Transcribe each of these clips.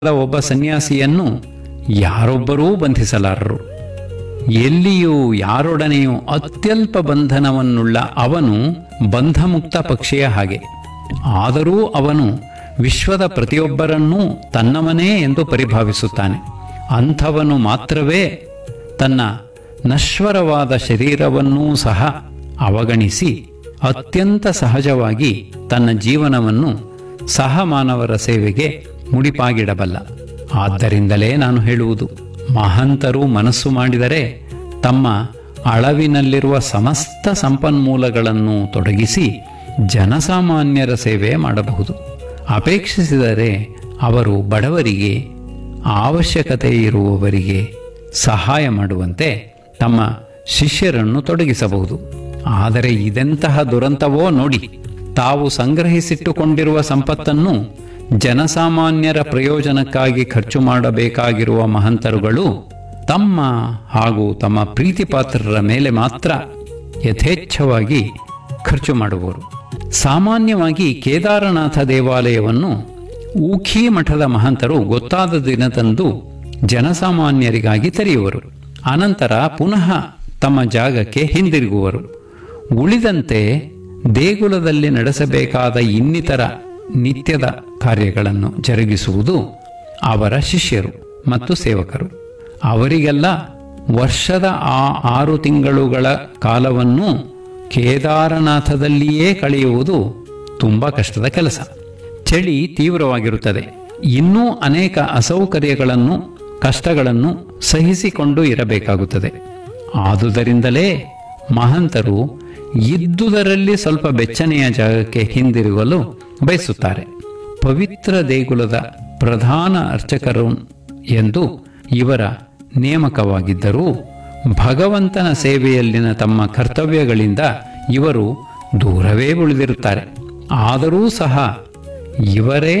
ಒಬ್ಬ ಸನ್ಯಾಸಿಯನ್ನು ಯಾರೊಬ್ಬರೂ ಬಂಧಿಸಲಾರರು ಎಲ್ಲಿಯೂ ಯಾರೊಡನೆಯೂ ಅತ್ಯಲ್ಪ ಬಂಧನವನ್ನುಳ್ಳ ಅವನು ಬಂಧಮುಕ್ತ ಪಕ್ಷಿಯ ಹಾಗೆ ಆದರೂ ಅವನು ವಿಶ್ವದ ಪ್ರತಿಯೊಬ್ಬರನ್ನೂ ತನ್ನವನೇ ಎಂದು ಪರಿಭಾವಿಸುತ್ತಾನೆ ಅಂಥವನು ಮಾತ್ರವೇ ತನ್ನ ನಶ್ವರವಾದ ಶರೀರವನ್ನೂ ಸಹ ಅವಗಣಿಸಿ ಅತ್ಯಂತ ಸಹಜವಾಗಿ ತನ್ನ ಜೀವನವನ್ನು ಸಹಮಾನವರ ಸೇವೆಗೆ ಮುಡಿಪಾಗಿಡಬಲ್ಲ ಆದ್ದರಿಂದಲೇ ನಾನು ಹೇಳುವುದು ಮಹಂತರು ಮನಸ್ಸು ಮಾಡಿದರೆ ತಮ್ಮ ಅಳವಿನಲ್ಲಿರುವ ಸಮಸ್ತ ಸಂಪನ್ಮೂಲಗಳನ್ನು ತೊಡಗಿಸಿ ಜನಸಾಮಾನ್ಯರ ಸೇವೆ ಮಾಡಬಹುದು ಅಪೇಕ್ಷಿಸಿದರೆ ಅವರು ಬಡವರಿಗೆ ಅವಶ್ಯಕತೆ ಇರುವವರಿಗೆ ಸಹಾಯ ಮಾಡುವಂತೆ ತಮ್ಮ ಶಿಷ್ಯರನ್ನು ತೊಡಗಿಸಬಹುದು ಆದರೆ ಇದೆಂತಹ ದುರಂತವೋ ನೋಡಿ ತಾವು ಸಂಗ್ರಹಿಸಿಟ್ಟುಕೊಂಡಿರುವ ಸಂಪತ್ತನ್ನು ಜನಸಾಮಾನ್ಯರ ಪ್ರಯೋಜನಕ್ಕಾಗಿ ಖರ್ಚು ಮಾಡಬೇಕಾಗಿರುವ ಮಹಂತರುಗಳು ತಮ್ಮ ಹಾಗೂ ತಮ್ಮ ಪ್ರೀತಿಪಾತ್ರರ ಮೇಲೆ ಮಾತ್ರ ಯಥೇಚ್ಛವಾಗಿ ಖರ್ಚು ಮಾಡುವರು ಸಾಮಾನ್ಯವಾಗಿ ಕೇದಾರನಾಥ ದೇವಾಲಯವನ್ನು ಊಖಿ ಮಠದ ಮಹಂತರು ಗೊತ್ತಾದ ದಿನದಂದು ಜನಸಾಮಾನ್ಯರಿಗಾಗಿ ತೆರೆಯುವರು ಅನಂತರ ಪುನಃ ತಮ್ಮ ಜಾಗಕ್ಕೆ ಹಿಂದಿರುಗುವರು ಉಳಿದಂತೆ ದೇಗುಲದಲ್ಲಿ ನಡೆಸಬೇಕಾದ ಇನ್ನಿತರ ನಿತ್ಯದ ಕಾರ್ಯಗಳನ್ನು ಜರುಗಿಸುವುದು ಅವರ ಶಿಷ್ಯರು ಮತ್ತು ಸೇವಕರು ಅವರಿಗೆಲ್ಲ ವರ್ಷದ ಆ ಆರು ತಿಂಗಳುಗಳ ಕಾಲವನ್ನು ಕೇದಾರನಾಥದಲ್ಲಿಯೇ ಕಳೆಯುವುದು ತುಂಬ ಕಷ್ಟದ ಕೆಲಸ ಚಳಿ ತೀವ್ರವಾಗಿರುತ್ತದೆ ಇನ್ನೂ ಅನೇಕ ಅಸೌಕರ್ಯಗಳನ್ನು ಕಷ್ಟಗಳನ್ನು ಸಹಿಸಿಕೊಂಡು ಇರಬೇಕಾಗುತ್ತದೆ ಆದುದರಿಂದಲೇ ಮಹಂತರು ಇದ್ದುದರಲ್ಲಿ ಸ್ವಲ್ಪ ಬೆಚ್ಚನೆಯ ಜಾಗಕ್ಕೆ ಹಿಂದಿರುಗಲು ಬಯಸುತ್ತಾರೆ ಪವಿತ್ರ ದೇಗುಲದ ಪ್ರಧಾನ ಅರ್ಚಕರು ಎಂದು ಇವರ ನೇಮಕವಾಗಿದ್ದರೂ ಭಗವಂತನ ಸೇವೆಯಲ್ಲಿನ ತಮ್ಮ ಕರ್ತವ್ಯಗಳಿಂದ ಇವರು ದೂರವೇ ಉಳಿದಿರುತ್ತಾರೆ ಆದರೂ ಸಹ ಇವರೇ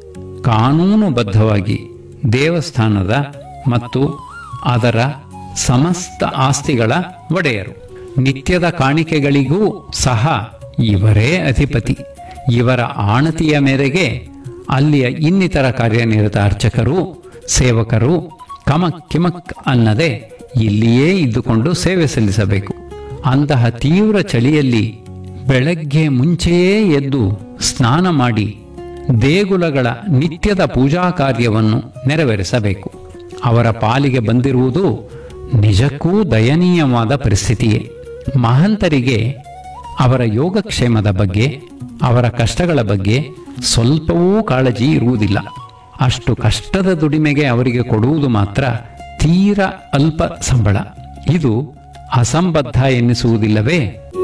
ಕಾನೂನುಬದ್ಧವಾಗಿ ದೇವಸ್ಥಾನದ ಮತ್ತು ಅದರ ಸಮಸ್ತ ಆಸ್ತಿಗಳ ಒಡೆಯರು ನಿತ್ಯದ ಕಾಣಿಕೆಗಳಿಗೂ ಸಹ ಇವರೇ ಅಧಿಪತಿ ಇವರ ಆಣತಿಯ ಮೇರೆಗೆ ಅಲ್ಲಿಯ ಇನ್ನಿತರ ಕಾರ್ಯನಿರತ ಅರ್ಚಕರು ಸೇವಕರು ಕಮಕ್ ಕಿಮಕ್ ಅನ್ನದೆ ಇಲ್ಲಿಯೇ ಇದ್ದುಕೊಂಡು ಸೇವೆ ಸಲ್ಲಿಸಬೇಕು ಅಂತಹ ತೀವ್ರ ಚಳಿಯಲ್ಲಿ ಬೆಳಗ್ಗೆ ಮುಂಚೆಯೇ ಎದ್ದು ಸ್ನಾನ ಮಾಡಿ ದೇಗುಲಗಳ ನಿತ್ಯದ ಪೂಜಾ ಕಾರ್ಯವನ್ನು ನೆರವೇರಿಸಬೇಕು ಅವರ ಪಾಲಿಗೆ ಬಂದಿರುವುದು ನಿಜಕ್ಕೂ ದಯನೀಯವಾದ ಪರಿಸ್ಥಿತಿಯೇ ಮಹಂತರಿಗೆ ಅವರ ಯೋಗಕ್ಷೇಮದ ಬಗ್ಗೆ ಅವರ ಕಷ್ಟಗಳ ಬಗ್ಗೆ ಸ್ವಲ್ಪವೂ ಕಾಳಜಿ ಇರುವುದಿಲ್ಲ ಅಷ್ಟು ಕಷ್ಟದ ದುಡಿಮೆಗೆ ಅವರಿಗೆ ಕೊಡುವುದು ಮಾತ್ರ ತೀರ ಅಲ್ಪ ಸಂಬಳ ಇದು ಅಸಂಬದ್ಧ ಎನ್ನಿಸುವುದಿಲ್ಲವೇ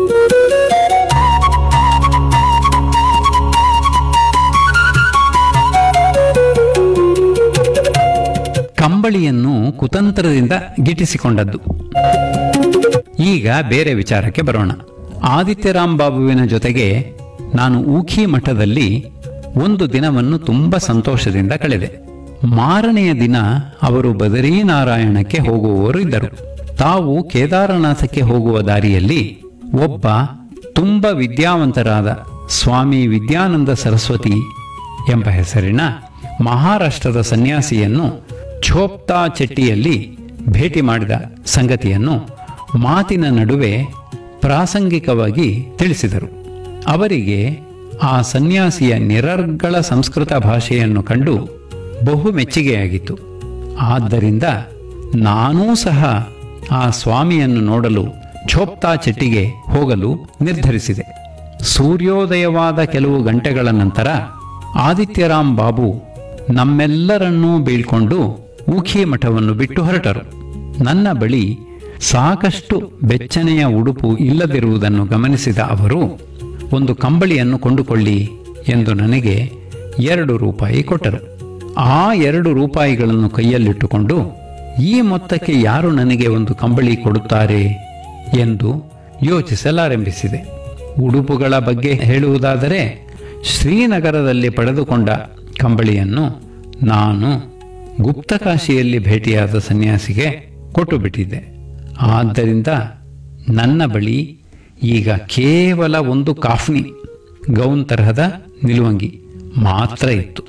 ಕಂಬಳಿಯನ್ನು ಕುತಂತ್ರದಿಂದ ಗಿಟಿಸಿಕೊಂಡದ್ದು ಈಗ ಬೇರೆ ವಿಚಾರಕ್ಕೆ ಬರೋಣ ಆದಿತ್ಯರಾಮ್ ಬಾಬುವಿನ ಜೊತೆಗೆ ನಾನು ಊಖಿ ಮಠದಲ್ಲಿ ಒಂದು ದಿನವನ್ನು ತುಂಬ ಸಂತೋಷದಿಂದ ಕಳೆದೆ ಮಾರನೆಯ ದಿನ ಅವರು ಬದರೀನಾರಾಯಣಕ್ಕೆ ಹೋಗುವವರು ಇದ್ದರು ತಾವು ಕೇದಾರನಾಥಕ್ಕೆ ಹೋಗುವ ದಾರಿಯಲ್ಲಿ ಒಬ್ಬ ತುಂಬ ವಿದ್ಯಾವಂತರಾದ ಸ್ವಾಮಿ ವಿದ್ಯಾನಂದ ಸರಸ್ವತಿ ಎಂಬ ಹೆಸರಿನ ಮಹಾರಾಷ್ಟ್ರದ ಸನ್ಯಾಸಿಯನ್ನು ಛೋಪ್ತಾ ಚೆಟ್ಟಿಯಲ್ಲಿ ಭೇಟಿ ಮಾಡಿದ ಸಂಗತಿಯನ್ನು ಮಾತಿನ ನಡುವೆ ಪ್ರಾಸಂಗಿಕವಾಗಿ ತಿಳಿಸಿದರು ಅವರಿಗೆ ಆ ಸನ್ಯಾಸಿಯ ನಿರರ್ಗಳ ಸಂಸ್ಕೃತ ಭಾಷೆಯನ್ನು ಕಂಡು ಬಹು ಮೆಚ್ಚುಗೆಯಾಗಿತ್ತು ಆದ್ದರಿಂದ ನಾನೂ ಸಹ ಆ ಸ್ವಾಮಿಯನ್ನು ನೋಡಲು ಛೋಪ್ತಾ ಚೆಟ್ಟಿಗೆ ಹೋಗಲು ನಿರ್ಧರಿಸಿದೆ ಸೂರ್ಯೋದಯವಾದ ಕೆಲವು ಗಂಟೆಗಳ ನಂತರ ಆದಿತ್ಯರಾಮ್ ಬಾಬು ನಮ್ಮೆಲ್ಲರನ್ನೂ ಬೀಳ್ಕೊಂಡು ಊಖಿ ಮಠವನ್ನು ಬಿಟ್ಟು ಹೊರಟರು ನನ್ನ ಬಳಿ ಸಾಕಷ್ಟು ಬೆಚ್ಚನೆಯ ಉಡುಪು ಇಲ್ಲದಿರುವುದನ್ನು ಗಮನಿಸಿದ ಅವರು ಒಂದು ಕಂಬಳಿಯನ್ನು ಕೊಂಡುಕೊಳ್ಳಿ ಎಂದು ನನಗೆ ಎರಡು ರೂಪಾಯಿ ಕೊಟ್ಟರು ಆ ಎರಡು ರೂಪಾಯಿಗಳನ್ನು ಕೈಯಲ್ಲಿಟ್ಟುಕೊಂಡು ಈ ಮೊತ್ತಕ್ಕೆ ಯಾರು ನನಗೆ ಒಂದು ಕಂಬಳಿ ಕೊಡುತ್ತಾರೆ ಎಂದು ಯೋಚಿಸಲಾರಂಭಿಸಿದೆ ಉಡುಪುಗಳ ಬಗ್ಗೆ ಹೇಳುವುದಾದರೆ ಶ್ರೀನಗರದಲ್ಲಿ ಪಡೆದುಕೊಂಡ ಕಂಬಳಿಯನ್ನು ನಾನು ಗುಪ್ತಕಾಶಿಯಲ್ಲಿ ಭೇಟಿಯಾದ ಸನ್ಯಾಸಿಗೆ ಕೊಟ್ಟು ಬಿಟ್ಟಿದ್ದೆ ಆದ್ದರಿಂದ ನನ್ನ ಬಳಿ ಈಗ ಕೇವಲ ಒಂದು ಕಾಫ್ನಿ ಗೌನ್ ತರಹದ ನಿಲುವಂಗಿ ಮಾತ್ರ ಇತ್ತು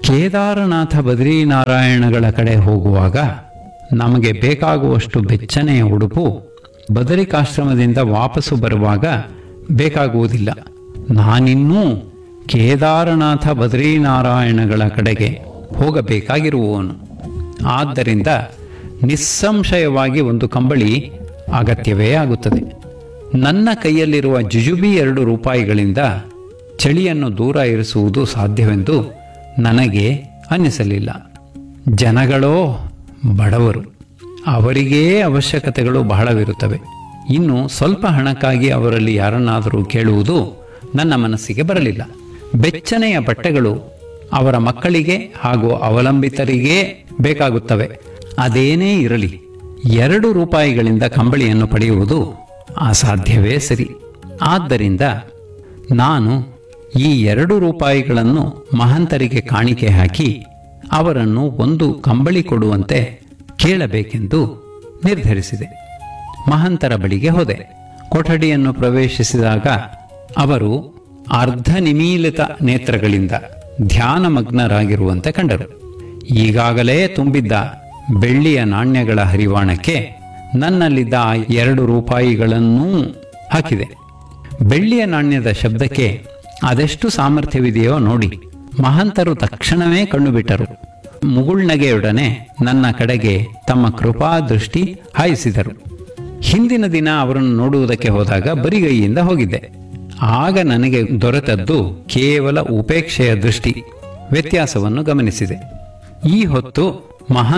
ಕೇದಾರನಾಥ ಬದ್ರಿನಾರಾಯಣಗಳ ಕಡೆ ಹೋಗುವಾಗ ನಮಗೆ ಬೇಕಾಗುವಷ್ಟು ಬೆಚ್ಚನೆಯ ಉಡುಪು ಬದರಿಕಾಶ್ರಮದಿಂದ ವಾಪಸ್ಸು ಬರುವಾಗ ಬೇಕಾಗುವುದಿಲ್ಲ ನಾನಿನ್ನೂ ಕೇದಾರನಾಥ ಬದ್ರಿನಾರಾಯಣಗಳ ಕಡೆಗೆ ಹೋಗಬೇಕಾಗಿರುವವನು ಆದ್ದರಿಂದ ನಿಸ್ಸಂಶಯವಾಗಿ ಒಂದು ಕಂಬಳಿ ಅಗತ್ಯವೇ ಆಗುತ್ತದೆ ನನ್ನ ಕೈಯಲ್ಲಿರುವ ಜುಜುಬಿ ಎರಡು ರೂಪಾಯಿಗಳಿಂದ ಚಳಿಯನ್ನು ದೂರ ಇರಿಸುವುದು ಸಾಧ್ಯವೆಂದು ನನಗೆ ಅನ್ನಿಸಲಿಲ್ಲ ಜನಗಳೋ ಬಡವರು ಅವರಿಗೇ ಅವಶ್ಯಕತೆಗಳು ಬಹಳವಿರುತ್ತವೆ ಇನ್ನು ಸ್ವಲ್ಪ ಹಣಕ್ಕಾಗಿ ಅವರಲ್ಲಿ ಯಾರನ್ನಾದರೂ ಕೇಳುವುದು ನನ್ನ ಮನಸ್ಸಿಗೆ ಬರಲಿಲ್ಲ ಬೆಚ್ಚನೆಯ ಬಟ್ಟೆಗಳು ಅವರ ಮಕ್ಕಳಿಗೆ ಹಾಗೂ ಅವಲಂಬಿತರಿಗೇ ಬೇಕಾಗುತ್ತವೆ ಅದೇನೇ ಇರಲಿ ಎರಡು ರೂಪಾಯಿಗಳಿಂದ ಕಂಬಳಿಯನ್ನು ಪಡೆಯುವುದು ಅಸಾಧ್ಯವೇ ಸರಿ ಆದ್ದರಿಂದ ನಾನು ಈ ಎರಡು ರೂಪಾಯಿಗಳನ್ನು ಮಹಂತರಿಗೆ ಕಾಣಿಕೆ ಹಾಕಿ ಅವರನ್ನು ಒಂದು ಕಂಬಳಿ ಕೊಡುವಂತೆ ಕೇಳಬೇಕೆಂದು ನಿರ್ಧರಿಸಿದೆ ಮಹಂತರ ಬಳಿಗೆ ಹೋದೆ ಕೊಠಡಿಯನ್ನು ಪ್ರವೇಶಿಸಿದಾಗ ಅವರು ಅರ್ಧ ನಿಮೀಲಿತ ನೇತ್ರಗಳಿಂದ ಧ್ಯಾನಮಗ್ನರಾಗಿರುವಂತೆ ಕಂಡರು ಈಗಾಗಲೇ ತುಂಬಿದ್ದ ಬೆಳ್ಳಿಯ ನಾಣ್ಯಗಳ ಹರಿವಾಣಕ್ಕೆ ನನ್ನಲ್ಲಿದ್ದ ಆ ಎರಡು ರೂಪಾಯಿಗಳನ್ನೂ ಹಾಕಿದೆ ಬೆಳ್ಳಿಯ ನಾಣ್ಯದ ಶಬ್ದಕ್ಕೆ ಅದೆಷ್ಟು ಸಾಮರ್ಥ್ಯವಿದೆಯೋ ನೋಡಿ ಮಹಂತರು ತಕ್ಷಣವೇ ಕಣ್ಣುಬಿಟ್ಟರು ಮುಗುಳ್ನಗೆಯೊಡನೆ ನನ್ನ ಕಡೆಗೆ ತಮ್ಮ ಕೃಪಾ ದೃಷ್ಟಿ ಹಾಯಿಸಿದರು ಹಿಂದಿನ ದಿನ ಅವರನ್ನು ನೋಡುವುದಕ್ಕೆ ಹೋದಾಗ ಬರಿಗೈಯಿಂದ ಹೋಗಿದ್ದೆ ಆಗ ನನಗೆ ದೊರೆತದ್ದು ಕೇವಲ ಉಪೇಕ್ಷೆಯ ದೃಷ್ಟಿ ವ್ಯತ್ಯಾಸವನ್ನು ಗಮನಿಸಿದೆ ಈ ಹೊತ್ತು ಮಹಾನ್